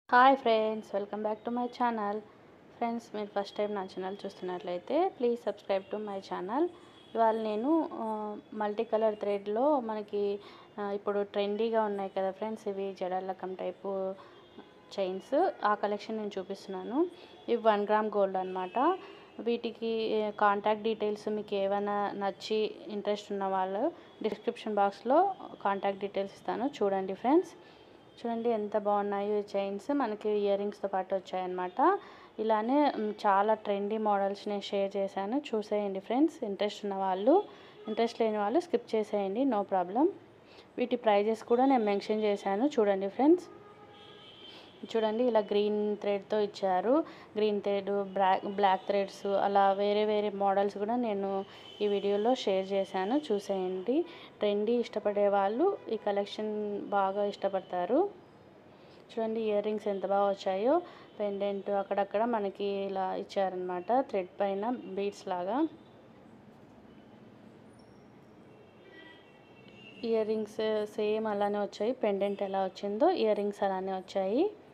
hi friends welcome back to my channel friends మీరు first time నా channel చూస్తున్నట్లయితే please subscribe to my channel ఇవాళ నేను multi colour థ్రెడ్లో మనకి ఆ, ఇప్పుడు ట్రెండీగా ఉన్నాయి కదా ఫ్రెండ్స్ ఇవి జడలకం టైపు చైన్స్ ఆ కలెక్షన్ నేను చూపిస్తున్నాను ఇవి వన్ గ్రామ్ గోల్డ్ అనమాట వీటికి కాంటాక్ట్ డీటెయిల్స్ మీకు ఏమైనా నచ్చి ఇంట్రెస్ట్ ఉన్న వాళ్ళు డిస్క్రిప్షన్ బాక్స్లో కాంటాక్ట్ డీటెయిల్స్ ఇస్తాను చూడండి ఫ్రెండ్స్ చూడండి ఎంత బాగున్నాయో ఈ చైన్స్ మనకి ఇయర్ రింగ్స్తో పాటు వచ్చాయన్నమాట ఇలానే మ్, చాలా ట్రెండీ మోడల్స్ నేను షేర్ చేశాను చూసేయండి ఫ్రెండ్స్ ఇంట్రెస్ట్ ఉన్న వాళ్ళు ఇంట్రెస్ట్ లేని వాళ్ళు స్కిప్ చేసేయండి నో ప్రాబ్లం వీటి ప్రైజెస్ కూడా నేను మెన్షన్ చేశాను చూడండి ఫ్రెండ్స్ చూడండి ఇలా గ్రీన్ థ్రెడ్తో ఇచ్చారు green thread black black threads అలా వేరే వేరే మోడల్స్ కూడా నేను ఈ వీడియోలో షేర్ చేశాను చూసేయండి ట్రెండీ ఇష్టపడే వాళ్ళు ఈ కలెక్షన్ బాగా ఇష్టపడతారు చూడండి ఇయర్ రింగ్స్ ఎంత బాగా వచ్చాయో పెండెంట్ అక్కడక్కడ మనకి ఇలా ఇచ్చారనమాట థ్రెడ్ పైన బీడ్స్ లాగా ఇయర్ రింగ్స్ సేమ్ అలానే వచ్చాయి పెండెంట్ ఎలా వచ్చిందో ఇయర్ రింగ్స్ అలానే వచ్చాయి